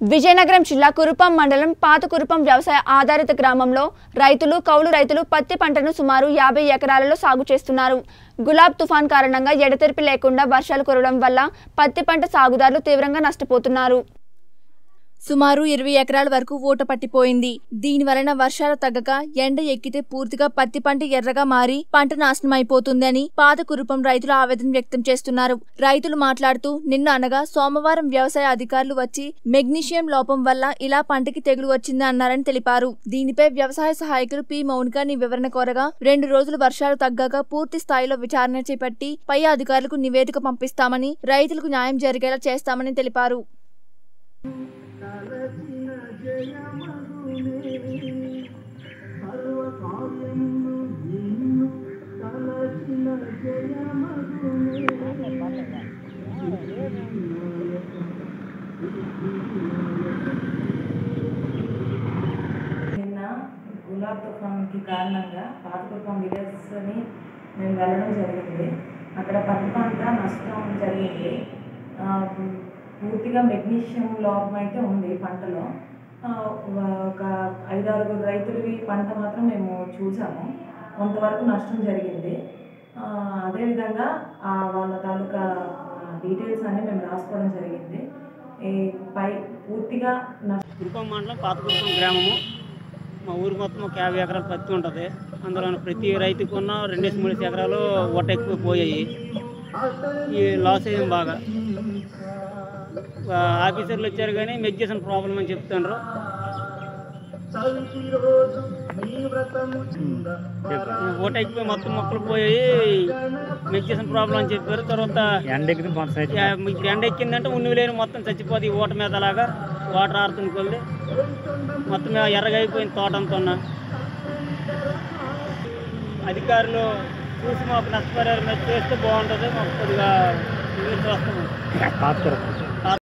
విజయనగరం జిల్లా కురుపం మండలం పాత కురుపం వ్యవసాయ ఆధారిత గ్రామంలో రైతులు కౌలు రైతులు పత్తి పంటను సుమారు యాభై ఎకరాలలో సాగు చేస్తున్నారు గులాబ్ తుఫాన్ కారణంగా ఎడతెరిపి లేకుండా వర్షాలు కురవడం వల్ల పత్తి పంట సాగుదారులు తీవ్రంగా నష్టపోతున్నారు సుమారు ఇరవై ఎకరాల వరకు ఊట పట్టిపోయింది దీని వలన వర్షాలు తగ్గక ఎండ ఎక్కితే పూర్తిగా పత్తి పంట ఎర్రగా మారి పంట నాశనం అయిపోతుందని పాత కురుపం రైతులు ఆవేదన వ్యక్తం చేస్తున్నారు రైతులు మాట్లాడుతూ నిన్న అనగా సోమవారం వ్యవసాయ అధికారులు వచ్చి మెగ్నీషియం లోపం వల్ల ఇలా పంటకి తెగులు వచ్చింది అన్నారని తెలిపారు దీనిపై వ్యవసాయ సహాయకులు పి మౌనికాని వివరణ కోరగా రెండు రోజులు వర్షాలు తగ్గాక పూర్తి స్థాయిలో విచారణ చేపట్టి పై అధికారులకు నివేదిక పంపిస్తామని రైతులకు న్యాయం జరిగేలా చేస్తామని తెలిపారు నిన్న గులాబ్ తుఫాన్కి కారణంగా పాతకుప్పం విలేజ్ని మేము వెళ్ళడం జరిగింది అక్కడ పత్తి పంట నష్టం జరిగింది ఆ, పూర్తిగా మెగ్నీషియం లోపం అయితే ఉంది పంటలో ఆ, ఒక ఐదారుగురు రైతులవి పంట మాత్రం మేము చూసాము కొంతవరకు నష్టం జరిగింది ఆ, అదేవిధంగా ఆ వాళ్ళ తాలూకా డీటెయిల్స్ అన్నీ మేము రాసుకోవడం జరిగింది ఈ పై పూర్తిగా నష్టం కురుపం మండలం పాతకురుపం గ్రామము మా ఊరు మొత్తం ఒక యాభై ఎకరాలు పత్తి ఉంటుంది అందులో ప్రతి రైతుకు ఉన్న రెండేసి మూడు ఎకరాలు ఓట ఎక్కువ పోయాయి ఈ లాస్ అయ్యింది బాగా ఆ, ఆఫీసర్లు వచ్చారు కానీ మెగ్జేషన్ ప్రాబ్లం అని చెప్తుండ్రు ఓట ఎక్కువ మొత్తం మొక్కలు పోయాయి మెగ్జేషన్ ప్రాబ్లం అని చెప్పారు తర్వాత ఎండెక్కింది కొంత సైజు యా, ఇప్పుడు ఎండ ఎక్కిందంటే ఉన్ని లేని మొత్తం చచ్చిపోతుంది ఈ ఊట మీద అలాగా వాటర్ ఆరుతుంది కొద్ది మొత్తం మీద ఎర్రగా అయిపోయింది తోట అంతా ఉన్న. అధికారులు చూసి మాకు నష్టపరిహారం మీద చేస్తే బాగుంటుంది మాకు కొద్దిగా నివేదిక వస్తుంది పాతకూర